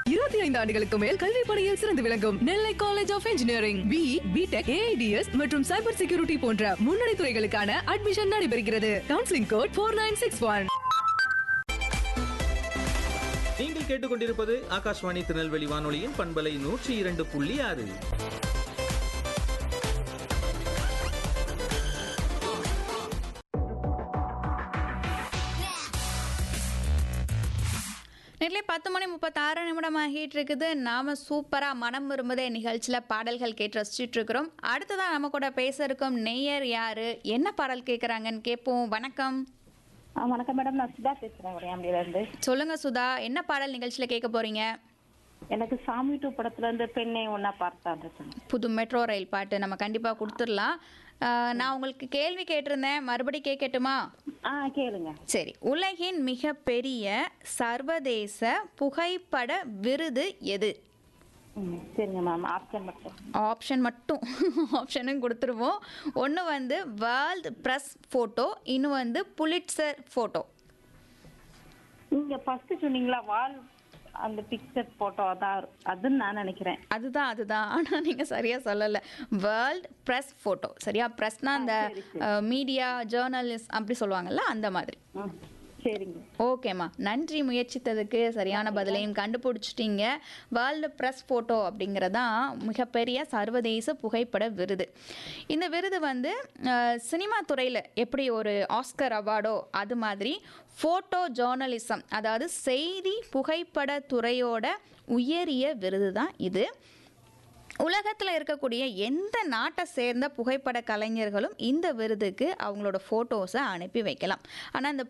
இருபத்தி ஐந்து ஆண்டுகளுக்கு மேல் கல்வி பணியில் சிறந்து விளங்கும் Nellai college of engineering B BTech AIDS மற்றும் சைபர் செக்யூரிட்டி போன்ற முன்னணி துறைகளுக்கான அட்மிஷன் நடைபெறுகிறது counselling code four nine six one நீங்கள் கேட்டுக்கொண்டிருப்பது ஆகாஷ்வாணி திருநெல்வேலி வானொலியின் பண்பலை நூற்றி இரண்டு புள்ளி ஆறு நெல்லை பத்து மணி முப்பத்தாறு நிமிடம் ஆகிட்டு இருக்குது நாம சூப்பரா மனம் விரும்புதே நிகழ்ச்சியில பாடல்கள் கேட்டு ரசிச்சுட்டு இருக்கிறோம் அடுத்ததான் நம்ம கூட பேச இருக்கும் நெய்யர் யாரு என்ன பாடல் கேட்குறாங்கன்னு கேட்போம் வணக்கம் ஆ வணக்கம் மேடம் நான் சுதா பேசுறேன் உடையாம்பில இருந்து சொல்லுங்க சுதா என்ன பாடல் நிகழ்ச்சியில கேட்க போறீங்க எனக்கு சாமி டூ படத்துல இருந்து பெண்ணை ஒன்னா பார்த்தான் சொன்னேன் புது மெட்ரோ ரயில் பாட்டு நம்ம கண்டிப்பா கொடுத்துடலாம் ஆஹ், நான் உங்களுக்கு கேள்வி கேட்டிருந்தேன் மறுபடி கேட்கட்டுமா ஆ கேளுங்க சரி உலகின் மிகப்பெரிய சர்வதேச புகைப்பட விருது எது ம் சரிங்க மேம் ஆப்ஷன் மட்டும் ஆப்ஷன் மட்டும் ஆப்ஷனும் கொடுத்துருவோம் ஒன்று வந்து வேர்ல்ட் ப்ரெஸ் ஃபோட்டோ இன்னும் வந்து புலிட்சர் ஃபோட்டோ நீங்க ஃபர்ஸ்ட் சொன்னீங்களா வால் அந்த பிக்சர் போட்டோ தான் அதுன்னு நான் நினைக்கிறேன் அதுதான் அதுதான் ஆனால் நீங்கள் சரியாக சொல்லலை வேர்ல்ட் ப்ரெஸ் ஃபோட்டோ சரியா ப்ரெஸ்னால் அந்த மீடியா ஜேர்னலிஸ்ட் அப்படி சொல்லுவாங்கல்ல அந்த மாதிரி ம் சரிங்க ஓகேம்மா நன்றி முயற்சித்ததுக்கு சரியான பதிலையும் கண்டுபிடிச்சிட்டீங்க வேர்ல்டு ப்ரெஸ் ஃபோட்டோ அப்படிங்கிறதான் மிகப்பெரிய சர்வதேச புகைப்பட விருது இந்த விருது வந்து அஹ், சினிமா துறையில் எப்படி ஒரு ஆஸ்கர் அவார்டோ அது மாதிரி ஃபோட்டோ ஜேர்னலிசம் அதாவது செய்தி புகைப்பட துறையோட உயரிய விருது தான் இது உலகத்தில் இருக்கக்கூடிய எந்த நாட்டை சேர்ந்த புகைப்பட கலைஞர்களும் இந்த விருதுக்கு அவங்களோட ஃபோட்டோஸை அனுப்பி வைக்கலாம் ஆனால் இந்த